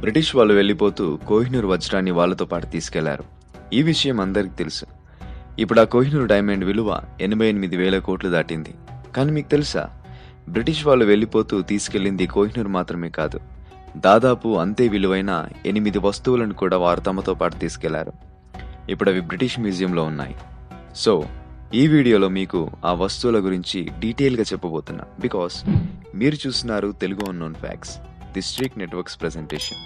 British వాళ్ళు వెళ్ళిపోతూ కోహినూర్ వజ్రాన్ని వాళ్ళతో పాటు తీసుకెళ్లారు ఈ విషయం అందరికీ తెలుసు ఇప్పుడు ఆ కోహినూర్ డైమండ్ విలువ ఎనభై ఎనిమిది వేల కోట్లు దాటింది కానీ మీకు తెలుసా బ్రిటిష్ వాళ్ళు వెళ్ళిపోతూ తీసుకెళ్లింది కోహినూర్ మాత్రమే కాదు దాదాపు అంతే విలువైన ఎనిమిది వస్తువులను కూడా వారు తమతో పాటు తీసుకెళ్లారు ఇప్పుడు అవి బ్రిటిష్ మ్యూజియంలో ఉన్నాయి సో ఈ వీడియోలో మీకు ఆ వస్తువుల గురించి డీటెయిల్గా చెప్పబోతున్నా బికాస్ మీరు చూస్తున్నారు Telugu unknown facts the streak networks presentation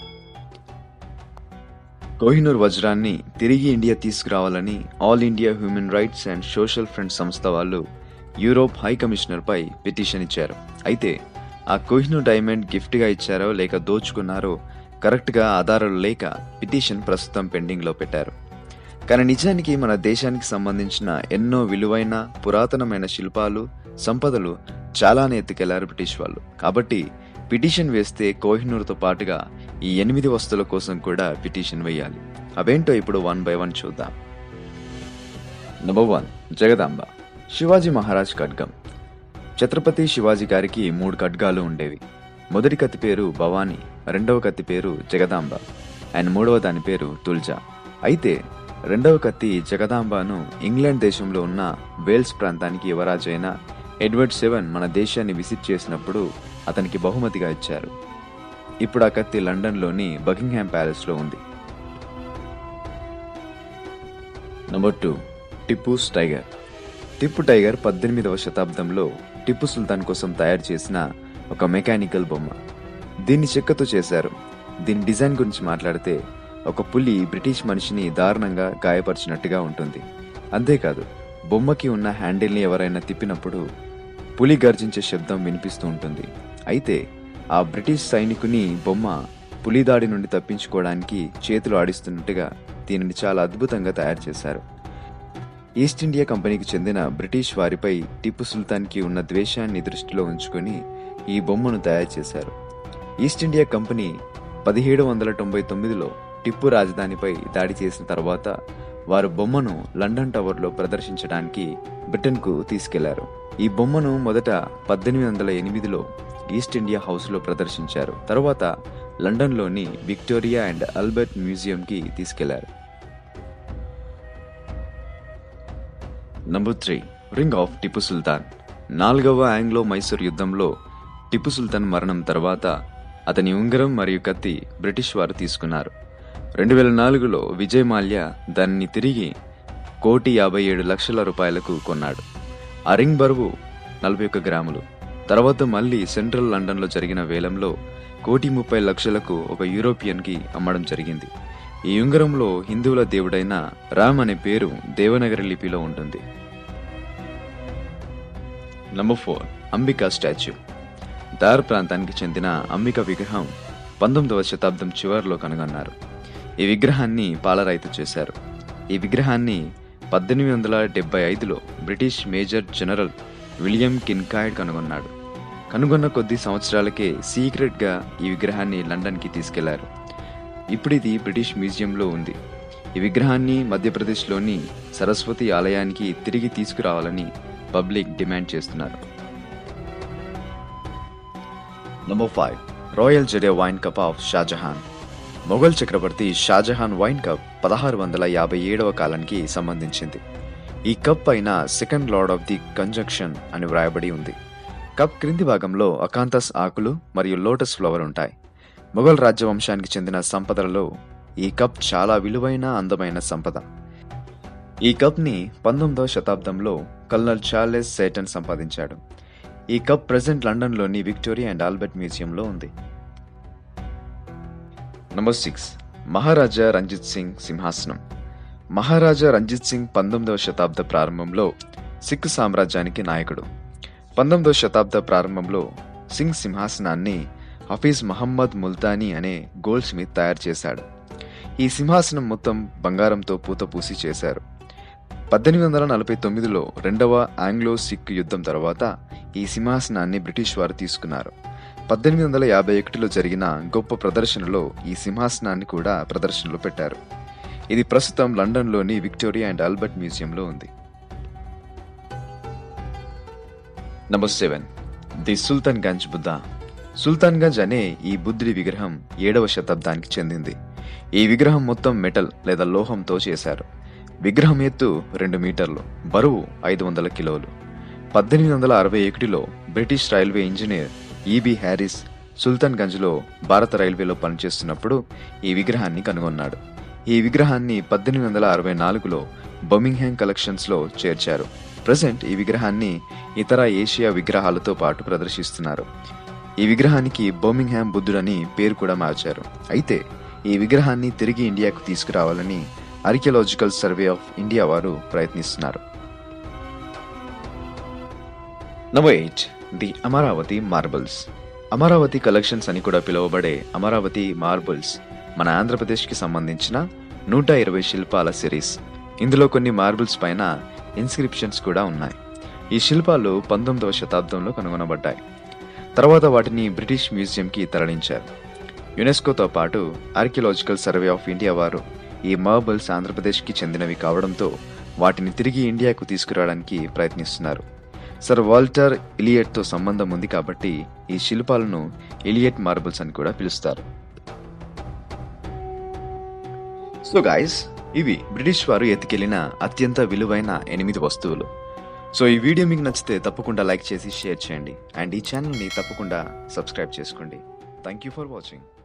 Kohinoor వజ్రాన్ని తిరిగి ఇండియా తీసుకురావాలని all India human rights and social front సంస్థ వాళ్ళు యూరోప్ హై కమిషనర్ పై పిటిషన్ ఇచ్చారు అయితే ఆ కోహినూర్ డైమండ్ గిఫ్ట్ గా ఇచ్చారో లేక దోచుకున్నారో కరెక్ట్ గా ఆధారాలు లేక పిటిషన్ ప్రస్తుతం పెండింగ్ లో పెట్టారు కానీ నిజానికి మన దేశానికి సంబంధించిన ఎన్నో విలువైన పురాతనమైన శిల్పాలు సంపదలు చాలానే ఎత్తుకెళ్లారు బ్రిటిష్ వాళ్ళు కాబట్టి పిటిషన్ వేస్తే కోహినూర్తో పాటుగా ఈ ఎనిమిది వస్తువుల కోసం కూడా పిటిషన్ వేయాలి అవేంటో ఇప్పుడు వన్ బై వన్ చూద్దాం నెంబర్ వన్ జగదాంబ శివాజీ మహారాజ్ ఖడ్గం ఛత్రపతి శివాజీ గారికి మూడు ఖడ్గాలు ఉండేవి మొదటి కత్తి పేరు భవానీ రెండవ కత్తి పేరు జగదాంబ అండ్ మూడవ దాని పేరు తుల్జా అయితే రెండవ కత్తి జగదాంబను ఇంగ్లాండ్ దేశంలో ఉన్న వేల్స్ ప్రాంతానికి యువరాజైన ఎడ్వర్డ్ సెవెన్ మన దేశాన్ని విజిట్ చేసినప్పుడు అతనికి బహుమతిగా ఇచ్చారు ఇప్పుడు ఆ కత్తి లండన్లోని బకింగ్హామ్ ప్యాలెస్లో ఉంది number two Tipu's tiger Tipu tiger పద్దెనిమిదవ శతాబ్దంలో టిప్పు సుల్తాన్ కోసం తయారు చేసిన ఒక మెకానికల్ బొమ్మ దీన్ని చెక్కతో చేశారు దీని డిజైన్ గురించి మాట్లాడితే ఒక పులి బ్రిటిష్ మనిషిని దారుణంగా గాయపరిచినట్టుగా ఉంటుంది అంతేకాదు బొమ్మకి ఉన్న హ్యాండిల్ని ఎవరైనా తిప్పినప్పుడు పులి గర్జించే శబ్దం వినిపిస్తూ ఉంటుంది అయితే ఆ బ్రిటిష్ సైనికుని బొమ్మ పులి దాడి నుండి తప్పించుకోవడానికి చేతులు ఆడిస్తున్నట్టుగా దీనిని చాలా అద్భుతంగా తయారు చేశారు ఈస్ట్ ఇండియా కంపెనీకి చెందిన బ్రిటిష్ వారిపై టిప్పు సుల్తాన్కి ఉన్న ద్వేషాన్ని దృష్టిలో ఉంచుకొని ఈ బొమ్మను తయారు చేశారు ఈస్ట్ ఇండియా కంపెనీ పదిహేడు వందల తొంభై తొమ్మిదిలో టిప్పు రాజధానిపై దాడి చేసిన తర్వాత వారు బొమ్మను లండన్ టవర్లో ప్రదర్శించడానికి బ్రిటన్కు తీసుకెళ్లారు ఈ బొమ్మను మొదట పద్దెనిమిది వందల ఎనిమిదిలో ఈస్ట్ ఇండియా హౌస్లో ప్రదర్శించారు తర్వాత లండన్లోని విక్టోరియా అండ్ అల్బర్ట్ మ్యూజియంకి తీసుకెళ్లారు number three ring of Tipu Sultan నాలుగవ ఆంగ్లో మైసూర్ యుద్ధంలో టిప్పు సుల్తాన్ మరణం తర్వాత అతని ఉంగరం మరియు కత్తి బ్రిటిష్ వారు తీసుకున్నారు రెండు వేల నాలుగులో విజయ్ మాల్యా దానిని తిరిగి కోటి యాభై ఏడు లక్షల రూపాయలకు కొన్నాడు ఆ రింగ్ బరువు నలభై ఒక్క గ్రాములు తర్వాత మళ్ళీ సెంట్రల్ లండన్లో జరిగిన వేలంలో కోటి ముప్పై లక్షలకు ఒక యూరోపియన్కి అమ్మడం జరిగింది ఈ ఉంగరంలో హిందువుల దేవుడైన రామ్ అనే పేరు దేవనగరి లిపిలో ఉంటుంది number four Ambika statue Dhar ప్రాంతానికి చెందిన అంబిక విగ్రహం పంతొమ్మిదవ శతాబ్దం చివరిలో కనుగొన్నారు ఈ విగ్రహాన్ని పాలరాయితీ చేశారు ఈ విగ్రహాన్ని పద్దెనిమిది వందల డెబ్బై ఐదులో British major general William Kincaid కనుగొన్నాడు కనుగొన్న కొద్ది సంవత్సరాలకే సీక్రెట్గా ఈ విగ్రహాన్ని లండన్కి తీసుకెళ్లారు ఇప్పుడు ఇది బ్రిటిష్ మ్యూజియంలో ఉంది ఈ విగ్రహాన్ని మధ్యప్రదేశ్లోని సరస్వతి ఆలయానికి తిరిగి తీసుకురావాలని పబ్లిక్ డిమాండ్ చేస్తున్నారు number five royal jade wine cup of Shahjahan Mughal చక్రవర్తి షాజహాన్ వైన్ కప్ పదహారు వందల యాభై ఏడవ కాలానికి సంబంధించింది ఈ కప్ పైన second lord of the conjunction అని వ్రాయబడి ఉంది కప్ క్రింది భాగంలో అకాంతస్ ఆకులు మరియు లోటస్ ఫ్లవర్ ఉంటాయి మొఘల్ రాజ్యవంశానికి చెందిన సంపదలలో ఈ కప్ చాలా విలువైన అందమైన సంపద ఈ కప్ని పంతొమ్మిదవ శతాబ్దంలో కల్నల్ చార్లెస్ సేటన్ సంపాదించాడు ఈ కప్ ప్రజెంట్ లండన్లోని విక్టోరియా అండ్ ఆల్బర్ట్ మ్యూజియంలో ఉంది నంబర్ సిక్స్ మహారాజా రంజిత్ సింగ్ సింహాసనం మహారాజా రంజిత్ సింగ్ పంతొమ్మిదవ శతాబ్ద ప్రారంభంలో సిక్ సామ్రాజ్యానికి నాయకుడు పంతొమ్మిదవ శతాబ్ద ప్రారంభంలో సింగ్ సింహాసనాన్ని హఫీజ్ మహమ్మద్ ముల్తానీ అనే గోల్డ్ స్మిత్ తయారు చేశాడు ఈ సింహాసనం మొత్తం బంగారంతో పూత పూసి చేశారు పద్దెనిమిది వందల నలభై తొమ్మిదిలో రెండవ ఆంగ్లో సిక్ యుద్ధం తర్వాత ఈ సింహాసనాన్ని బ్రిటిష్ వారు తీసుకున్నారు పద్దెనిమిది వందల యాభై ఒకటిలో జరిగిన గొప్ప ప్రదర్శనలో ఈ సింహాసనాన్ని కూడా ప్రదర్శనలో పెట్టారు ఇది ప్రస్తుతం లండన్లోని విక్టోరియా అండ్ ఆల్బర్ట్ మ్యూజియంలో ఉంది number seven the Sultanganj Buddha Sultanganj అనే ఈ బుద్ధుడి విగ్రహం ఏడవ శతాబ్దానికి చెందింది ఈ విగ్రహం మొత్తం మెటల్ లేదా లోహంతో చేశారు విగ్రహం ఎత్తు రెండు మీటర్లు బరువు ఐదు వందల కిలోలు పద్దెనిమిది వందల అరవై ఒకటిలో British railway engineer E B Harris సుల్తాన్గంజ్లో భారత రైల్వేలో పనిచేస్తున్నప్పుడు ఈ విగ్రహాన్ని కనుగొన్నాడు ఈ విగ్రహాన్ని పద్దెనిమిది వందల అరవై నాలుగులో బర్మింగ్హామ్ కలెక్షన్స్లో చేర్చారు ప్రజెంట్ ఈ విగ్రహాన్ని ఇతర ఏషియా విగ్రహాలతో పాటు ప్రదర్శిస్తున్నారు ఈ విగ్రహానికి బర్మింగ్హామ్ బుద్ధుడని పేరు కూడా మార్చారు అయితే ఈ విగ్రహాన్ని తిరిగి ఇండియాకు తీసుకురావాలని ఆర్కియలాజికల్ సర్వే ఆఫ్ ఇండియా వారు ప్రయత్నిస్తున్నారు నవ ఎయిట్ the Amaravati Marbles Amaravati collections అని కూడా పిలువబడే అమరావతి మార్బుల్స్ మన ఆంధ్రప్రదేశ్కి సంబంధించిన నూట ఇరవై శిల్పాల సిరీస్ ఇందులో కొన్ని మార్బుల్స్ పైన ఇన్స్క్రిప్షన్స్ కూడా ఉన్నాయి ఈ శిల్పాలు పంతొమ్మిదవ శతాబ్దంలో కనుగొనబడ్డాయి తర్వాత వాటిని బ్రిటిష్ మ్యూజియంకి తరలించారు యునెస్కోతో పాటు ఆర్కియలాజికల్ సర్వే ఆఫ్ ఇండియా వారు ఈ మార్బుల్స్ ఆంధ్రప్రదేశ్కి చెందినవి కావడంతో వాటిని తిరిగి ఇండియాకు తీసుకురావడానికి ప్రయత్నిస్తున్నారు సర్ వాల్టర్ ఇలియట్తో సంబంధం ఉంది కాబట్టి ఈ శిల్పాలను ఇలియట్ మార్బుల్స్ అని కూడా పిలుస్తారు సో గాయస్ ఇవి బ్రిటిష్ వారు ఎత్తుకెళ్లిన అత్యంత విలువైన ఎనిమిది వస్తువులు సో ఈ వీడియో మీకు నచ్చితే తప్పకుండా లైక్ చేసి షేర్ చేయండి అండ్ ఈ ఛానల్ని తప్పకుండా సబ్స్క్రైబ్ చేసుకోండి థ్యాంక్ యూ ఫర్ వాచింగ్